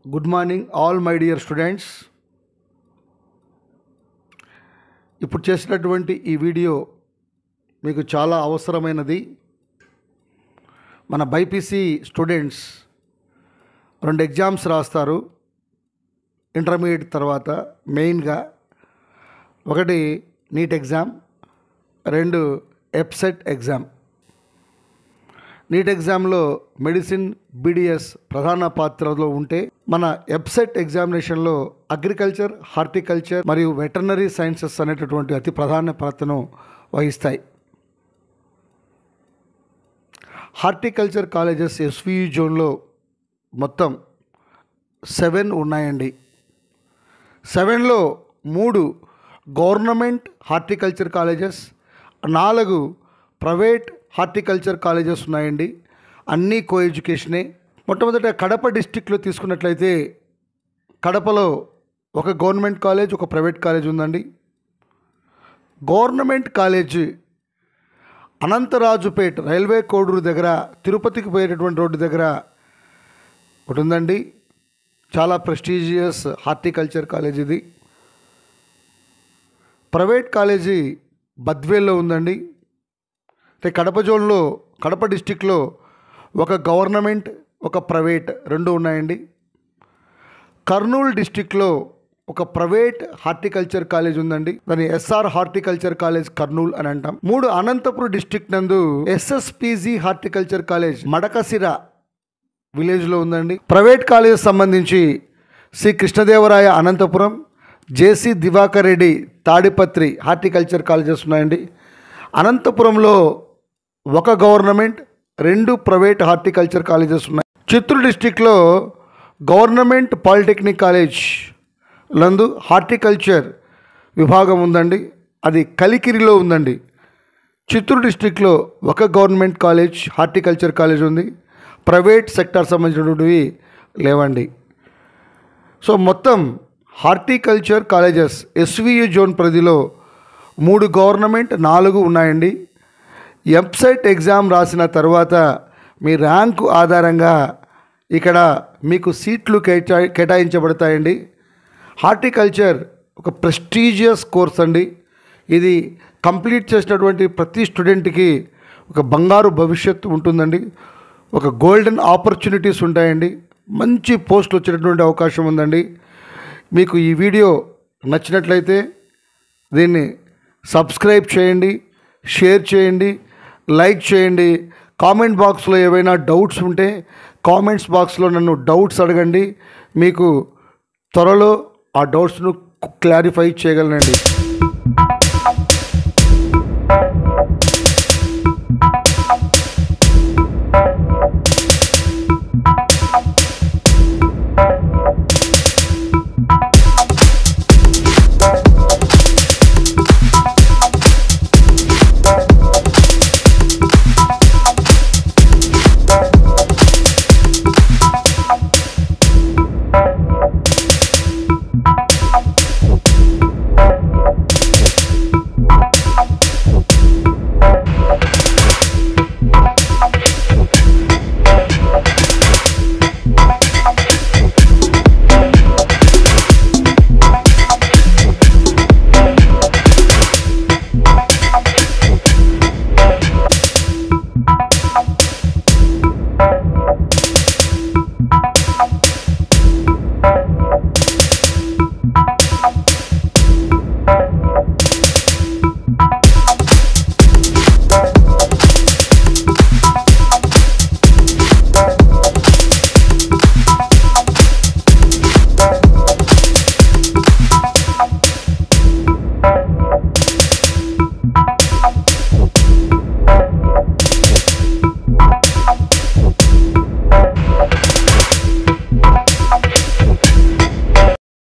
good morning all my dear students ఇప్పుడు చేసినటువంటి ఈ వీడియో మీకు చాలా అవసరమైనది మన బైపీసీ స్టూడెంట్స్ రెండు ఎగ్జామ్స్ రాస్తారు ఇంటర్మీడియట్ తర్వాత మెయిన్గా ఒకటి నీట్ ఎగ్జామ్ రెండు ఎప్సెట్ ఎగ్జామ్ నీట్ ఎగ్జామ్లో మెడిసిన్ బీడిఎస్ ప్రధాన పాత్రలో ఉంటే మన ఎబ్సెట్ ఎగ్జామినేషన్లో అగ్రికల్చర్ హార్టికల్చర్ మరియు వెటర్నరీ సైన్సెస్ అనేటటువంటి అతి ప్రధాన పాత్రను వహిస్తాయి హార్టికల్చర్ కాలేజెస్ ఎస్వియు జోన్లో మొత్తం సెవెన్ ఉన్నాయండి సెవెన్లో మూడు గవర్నమెంట్ హార్టికల్చర్ కాలేజెస్ నాలుగు ప్రైవేట్ హార్టికల్చర్ కాలేజెస్ ఉన్నాయండి అన్నీ కో ఎడ్యుకేషనే మొట్టమొదట కడప డిస్టిక్లో తీసుకున్నట్లయితే కడపలో ఒక గవర్నమెంట్ కాలేజ్ ఒక ప్రైవేట్ కాలేజ్ ఉందండి government college Anantharajupet railway Koduru దగ్గర తిరుపతికి పోయేటటువంటి రోడ్డు దగ్గర ఒకటి ఉందండి చాలా ప్రెస్టీజియస్ హార్టికల్చర్ కాలేజ్ ఇది ప్రైవేట్ కాలేజీ బద్వేల్లో ఉందండి అంటే కడప జోన్లో కడప డిస్టిక్లో ఒక గవర్నమెంట్ ఒక ప్రైవేట్ రెండు ఉన్నాయండి కర్నూలు డిస్టిక్లో ఒక ప్రైవేట్ హార్టికల్చర్ కాలేజ్ ఉందండి దాని ఎస్ఆర్ హార్టికల్చర్ కాలేజ్ కర్నూలు అని అంటాం మూడు అనంతపురం డిస్టిక్ నందు ఎస్ఎస్పిజి హార్టికల్చర్ కాలేజ్ మడకసిర విలేజ్లో ఉందండి ప్రైవేట్ కాలేజ్ సంబంధించి Shri Krishnadevaraya Anantapuram JC Diwakar Reddy Tadipatri horticulture colleges ఉన్నాయండి అనంతపురంలో ఒక గవర్నమెంట్ రెండు ప్రైవేట్ హార్టికల్చర్ కాలేజెస్ ఉన్నాయి చిత్తూరు డిస్టిక్లో గవర్నమెంట్ పాలిటెక్నిక్ కాలేజ్ నందు హార్టికల్చర్ విభాగం ఉందండి అది కలికిరిలో ఉందండి చిత్తూరు డిస్టిక్లో ఒక గవర్నమెంట్ కాలేజ్ హార్టికల్చర్ కాలేజ్ ఉంది ప్రైవేట్ సెక్టార్ సంబంధించినటువంటివి లేవండి సో మొత్తం హార్టికల్చర్ కాలేజెస్ ఎస్వియు జోన్ పరిధిలో మూడు గవర్నమెంట్ నాలుగు ఉన్నాయండి వెబ్సైట్ ఎగ్జామ్ రాసిన తర్వాత మీ ర్యాంకు ఆధారంగా ఇక్కడ మీకు సీట్లు కేటా కేటాయించబడతాయండి హార్టికల్చర్ ఒక ప్రెస్టీజియస్ కోర్స్ అండి ఇది కంప్లీట్ చేసినటువంటి ప్రతి స్టూడెంట్కి ఒక బంగారు భవిష్యత్తు ఉంటుందండి ఒక గోల్డెన్ ఆపర్చునిటీస్ ఉంటాయండి మంచి పోస్టులు వచ్చేటటువంటి అవకాశం ఉందండి మీకు ఈ వీడియో నచ్చినట్లయితే దీన్ని సబ్స్క్రైబ్ చేయండి షేర్ చేయండి లైక్ చేయండి కామెంట్ బాక్స్లో ఏవైనా డౌట్స్ ఉంటే కామెంట్స్ బాక్స్లో నన్ను డౌట్స్ అడగండి మీకు త్వరలో ఆ డౌట్స్ను క్లారిఫై చేయగలనండి